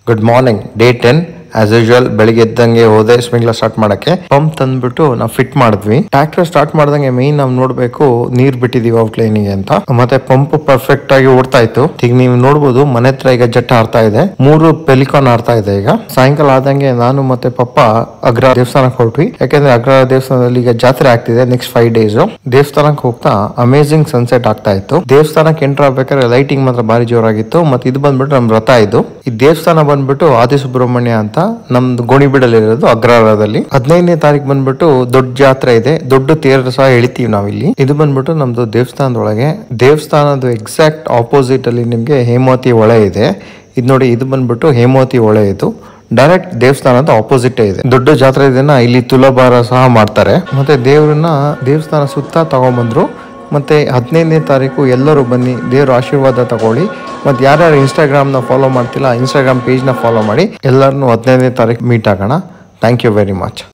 good morning day ten as usual ಬೆಳಿಗ್ಗೆ ಎದ್ದಂಗೆ ಹೋದೆ ಸ್ಪ್ರಿಂಕ್ಲರ್ ಸ್ಟಾರ್ಟ್ ಮಾಡಕ್ಕೆ ಪಂಪ್ ತಂದ್ಬಿಟ್ಟು ನಾವು ಫಿಟ್ ಮಾಡಿದ್ವಿ ಟ್ರಾಕ್ಟರ್ ಸ್ಟಾರ್ಟ್ ಮಾಡ್ದಂಗೆ ಮೇನ್ ನಾವು ನೋಡ್ಬೇಕು ನೀರ್ ಬಿಟ್ಟಿದೀವಿ ಔಟ್ಲೈನಿಗೆ ಅಂತ ಮತ್ತೆ ಪಂಪ್ ಪರ್ಫೆಕ್ಟ್ ಆಗಿ ಓಡ್ತಾ ಇತ್ತು ಈಗ ನೀವು ನೋಡ್ಬೋದು ಮನೆ ಹತ್ರ ಈಗ ಜಟ್ಟ ಆಡ್ತಾ ಇದೆ ಮೂರು ಪೆಲಿಕಾನ್ ಆಡ್ತಾ ಇದೆ ಈಗ ಸಾಯಂಕಾಲ ಆದಂಗೆ ನಾನು ಮತ್ತೆ ಪಪ್ಪ ಅಗ್ರ ದೇವಸ್ಥಾನಕ್ಕೆ ಹೊರಟ್ವಿ ಯಾಕಂದ್ರೆ ಅಗ್ರ ದೇವಸ್ಥಾನದಲ್ಲಿ ಈಗ ಜಾತ್ರೆ ಆಗ್ತಿದೆ ನೆಕ್ಸ್ಟ್ ಫೈವ್ ಡೇಸ್ ದೇವಸ್ಥಾನಕ್ಕೆ ಹೋಗ್ತಾ ಅಮೇಸಿಂಗ್ ಸನ್ಸೆಟ್ ಆಗ್ತಾ ಇತ್ತು ದೇವಸ್ಥಾನಕ್ಕೆ ಎಂಟರ್ ಆಗ್ಬೇಕಾದ್ರೆ ಲೈಟಿಂಗ್ ಮಾತ್ರ ಭಾರಿ ಜೋರಾಗಿತ್ತು ಮತ್ತೆ ಇದು ಬಂದ್ಬಿಟ್ಟು ನಮ್ ರಥ ಇದು ಈ ದೇವಸ್ಥಾನ ಬಂದ್ಬಿಟ್ಟು ಆದಿ ಸುಬ್ರಹ್ಮಣ್ಯ ಅಂತ ನಮ್ದು ಗೋಣಿಬೀಡಲ್ಲಿ ಇರೋದು ಅಗ್ರಹಾರದಲ್ಲಿ ಹದಿನೈದನೇ ತಾರೀಕು ಬಂದ್ಬಿಟ್ಟು ದೊಡ್ಡ ಜಾತ್ರೆ ಇದೆ ದೊಡ್ಡ ತೇರು ಸಹ ಎಳಿತೀವಿ ನಾವಿಲ್ಲಿ ಇದು ಬಂದ್ಬಿಟ್ಟು ನಮ್ದು ದೇವಸ್ಥಾನದೊಳಗೆ ದೇವಸ್ಥಾನದ ಎಕ್ಸಾಕ್ಟ್ ಆಪೋಸಿಟ್ ಅಲ್ಲಿ ನಿಮ್ಗೆ ಹೇಮಾವತಿ ಹೊಳೆ ಇದೆ ಇದು ನೋಡಿ ಇದು ಬಂದ್ಬಿಟ್ಟು ಹೇಮಾವತಿ ಹೊಳೆ ಇದು ಡೈರೆಕ್ಟ್ ದೇವಸ್ಥಾನದ ಆಪೋಸಿಟ್ ಇದೆ ದೊಡ್ಡ ಜಾತ್ರೆ ಇದನ್ನ ಇಲ್ಲಿ ತುಲಾಭಾರ ಸಹ ಮಾಡ್ತಾರೆ ಮತ್ತೆ ದೇವ್ರನ್ನ ದೇವಸ್ಥಾನ ಸುತ್ತ ತಗೊಂಬಂದ್ರು ಮತ್ತೆ ಹದಿನೈದನೇ ತಾರೀಕು ಎಲ್ಲರೂ ಬನ್ನಿ ದೇವ್ರ ಆಶೀರ್ವಾದ ತಗೊಳ್ಳಿ ಮತ್ತೆ ಯಾರ್ಯಾರು ಇನ್ಸ್ಟಾಗ್ರಾಮ್ನ ಫಾಲೋ ಮಾಡ್ತಿಲ್ಲ ಇನ್ಸ್ಟಾಗ್ರಾಮ್ ಪೇಜ್ನ ಫಾಲೋ ಮಾಡಿ ಎಲ್ಲರನ್ನೂ ಹದಿನೈದನೇ ತಾರೀಕು ಮೀಟ್ ಆಗೋಣ ಥ್ಯಾಂಕ್ ಯು ವೆರಿ ಮಚ್